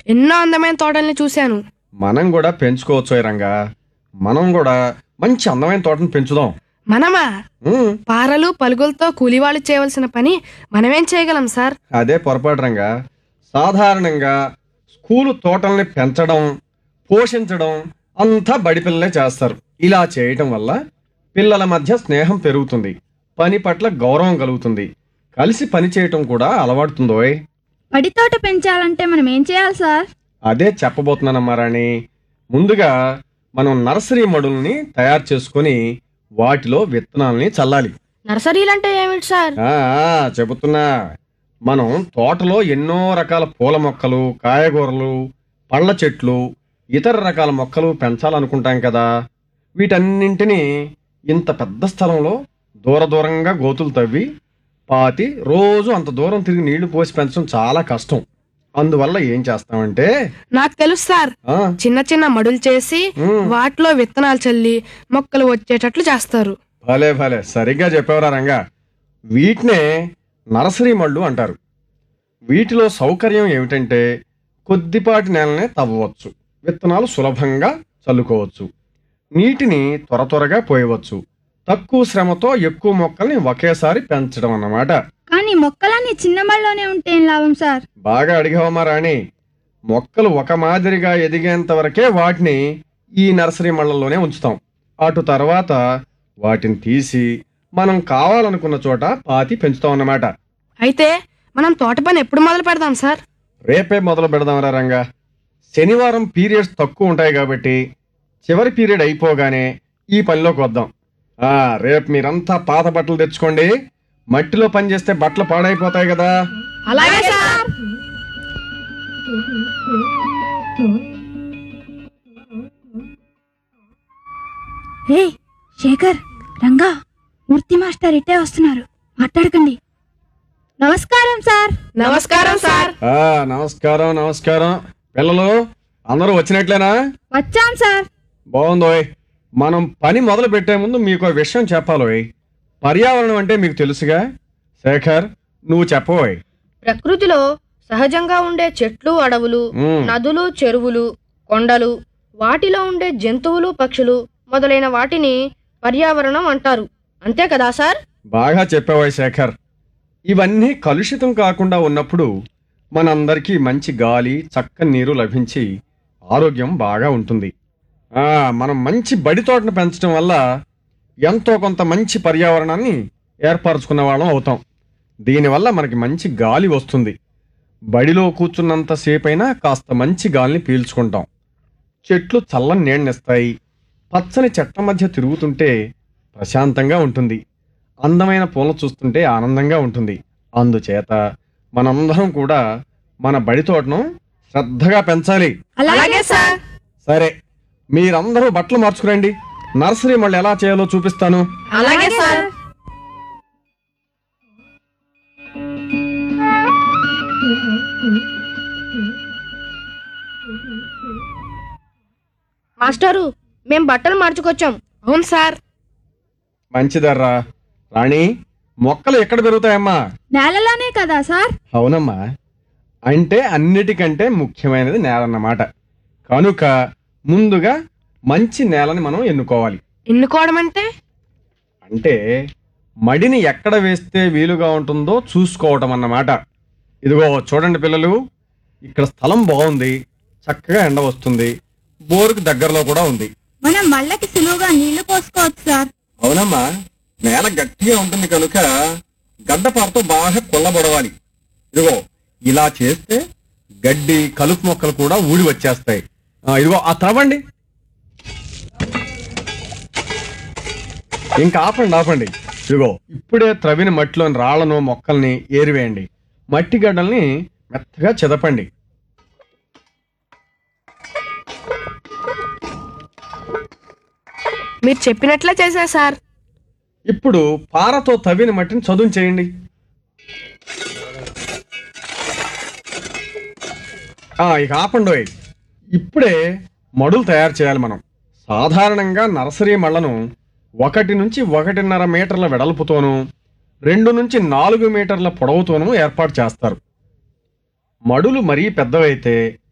ఎన్నో అందమైన తోటల్ని చూశాను మనం కూడా పెంచుకోవచ్చు రంగా మనం కూడా మంచి అందమైన తోటను పెంచుదాం మనమా ఉమ్, పారలు పలుగులతో కూలివాళ్ళు చేయవలసిన పని మనమేం చేయగలం సార్ అదే పొరపాటు రంగా సాధారణంగా స్కూలు తోటల్ని పెంచడం పోషించడం అంతా బడి పిల్లలే చేస్తారు ఇలా చేయటం వల్ల పిల్లల మధ్య స్నేహం పెరుగుతుంది పని పట్ల గౌరవం కలుగుతుంది కలిసి పని చేయటం కూడా అలవాడుతుందోయ్ పడి తోట పెంచాలంటే మనం ఏం చేయాలి సార్ అదే చెప్పబోతున్నానమ్మా రాణి ముందుగా మనం నర్సరీ మడుల్ని తయారు చేసుకొని వాటిలో విత్తనాల్ని చల్లాలి నర్సరీలంటే ఏమిటి సార్ ఆ, ఆ, చెబుతున్నా మనం తోటలో ఎన్నో రకాల పూల మొక్కలు కాయగూరలు పళ్ళ చెట్లు ఇతర రకాల మొక్కలు పెంచాలనుకుంటాం కదా వీటన్నింటినీ ఇంత పెద్ద స్థలంలో దూర దూరంగా గోతులు తవ్వి పాతి రోజు అంత దూరం తిరిగి నీళ్లు పోసి పెంచడం చాలా కష్టం అందువల్ల ఏం చేస్తామంటే నాకు తెలుసు సార్ ఆ, చిన్న చిన్న మడులు చేసి ఉమ్, వాటిలో విత్తనాలు చల్లి మొక్కలు వచ్చేటట్లు చేస్తారు భలే భలే సరిగ్గా చెప్పేవరా రంగా వీటినే నర్సరీ మళ్ళు అంటారు వీటిలో సౌకర్యం ఏమిటంటే కొద్దిపాటి నేలనే తవ్వవచ్చు విత్తనాలు సులభంగా చల్లుకోవచ్చు నీటిని త్వర త్వరగా పోయవచ్చు తక్కువ శ్రమతో ఎక్కువ మొక్కల్ని ఒకేసారి పెంచడం అన్నమాట కానీ మొక్కలన్నీ చిన్న మళ్ళలోనే ఉంటే ఏం లాభం సార్ బాగా అడిగావమ్మా రాణి మొక్కలు ఒక మాదిరిగా ఎదిగేంత వరకే వాటిని ఈ నర్సరీ మళ్ళల్లోనే ఉంచుతాం అటు తర్వాత వాటిని తీసి మనం కావాలనుకున్న చోట పాతి పెంచుతాం అన్నమాట అయితే మనం తోట పని ఎప్పుడు మొదలు పెడదాం సార్ రేపే మొదలు పెడదాంరా రంగా శనివారం పీరియడ్స్ తక్కువ ఉంటాయి కాబట్టి చివరి పీరియడ్ అయిపోగానే ఈ పనిలోకి వద్దాం ఆ రేపు మీరంతా పాత బట్టలు తెచ్చుకోండి మట్టిలో పని చేస్తే బట్టలు పాడైపోతాయి కదా అలాగే sir hey Shekhar Ranga Murthy master ఇట్టే వస్తున్నారు మాట్లాడకండి నమస్కారం సార్ నమస్కారం సార్ ఆ నమస్కారం నమస్కారం పిల్లలు అందరూ వచ్చినట్లేనా వచ్చాం సార్ బాగుందోయ్ మనం పని మొదలు పెట్టే ముందు మీకు ఒక విషయం చెప్పాలోయ్ పర్యావరణం అంటే మీకు తెలుసుగా శేఖర్ నువ్వు చెప్పబోయ్ ప్రకృతిలో సహజంగా ఉండే చెట్లు అడవులు ఉమ్, నదులు చెరువులు కొండలు వాటిలో ఉండే జంతువులు పక్షులు మొదలైన వాటిని పర్యావరణం అంటారు అంతే కదా సార్ బాగా చెప్పావోయ్ శేఖర్ ఇవన్నీ కలుషితం కాకుండా ఉన్నప్పుడు మనందరికీ మంచి గాలి చక్కని నీరు లభించి ఆరోగ్యం బాగా ఉంటుంది ఆ మనం మంచి బడి తోటను పెంచడం వల్ల ఎంతో కొంత మంచి పర్యావరణాన్ని ఏర్పరచుకున్న వాళ్ళం అవుతాం దీనివల్ల మనకి మంచి గాలి వస్తుంది బడిలో కూర్చున్నంత సేపైనా కాస్త మంచి గాలిని పీల్చుకుంటాం చెట్లు చల్లని నీడనిస్తాయి పచ్చని చెట్ల మధ్య తిరుగుతుంటే ప్రశాంతంగా ఉంటుంది అందమైన పూలను చూస్తుంటే ఆనందంగా ఉంటుంది అందుచేత మనందరం కూడా మన బడి తోటను శ్రద్ధగా పెంచాలి అలాగే సార్ సరే మీరందరూ బట్టలు మార్చుకురండి నర్సరీ మళ్ళీ ఎలా చేయాలో చూపిస్తాను అలాగే సార్ మాస్టారు మేం బట్టలు మార్చుకొచ్చాం అవును సార్ మంచిదర్రా రాణి మొక్కలు ఎక్కడ పెరుగుతాయమ్మా నేలలోనే కదా సార్ అవునమ్మా అంటే అన్నిటికంటే ముఖ్యమైనది నేల అన్నమాట కనుక ముందుగా మంచి నేలని మనం ఎన్నుకోవాలి ఎన్నుకోవడం అంటే అంటే మడిని ఎక్కడ వేస్తే వీలుగా ఉంటుందో చూసుకోవటం అన్నమాట ఇదిగో చూడండి పిల్లలు ఇక్కడ స్థలం బాగుంది చక్కగా ఎండ వస్తుంది బోరుకు దగ్గరలో కూడా ఉంది మనం మళ్ళకి సులువుగా నీళ్లు పోసుకోవచ్చు సార్ అవునమ్మా నేల గట్టిగా ఉంటుంది కనుక గడ్డపారతో బాగా కొల్లబడవాలి ఇదిగో ఇలా చేస్తే గడ్డి కలుపు మొక్కలు కూడా ఊడి వచ్చేస్తాయి ఆ, ఇదిగో ఆ త్రవ్వండి ఇంకా ఆపండి ఆపండి ఇదిగో ఇప్పుడే త్రవిన మట్టిలోని రాళ్లను మొక్కల్ని ఏరివేయండి మట్టి గడ్డల్ని మెత్తగా చెదపండి మీరు చెప్పినట్లే చేశా సార్ ఇప్పుడు పారతో తవ్విన మట్టిని చదును చేయండి ఆ, ఇక ఆపండోయ్ ఇప్పుడే మడులు తయారు చేయాలి మనం సాధారణంగా నర్సరీ మళ్ళను ఒకటి నుంచి ఒకటిన్నర మీటర్ల వెడల్పుతోనూ రెండు నుంచి నాలుగు మీటర్ల పొడవుతోనూ ఏర్పాటు చేస్తారు మడులు మరీ పెద్దవైతే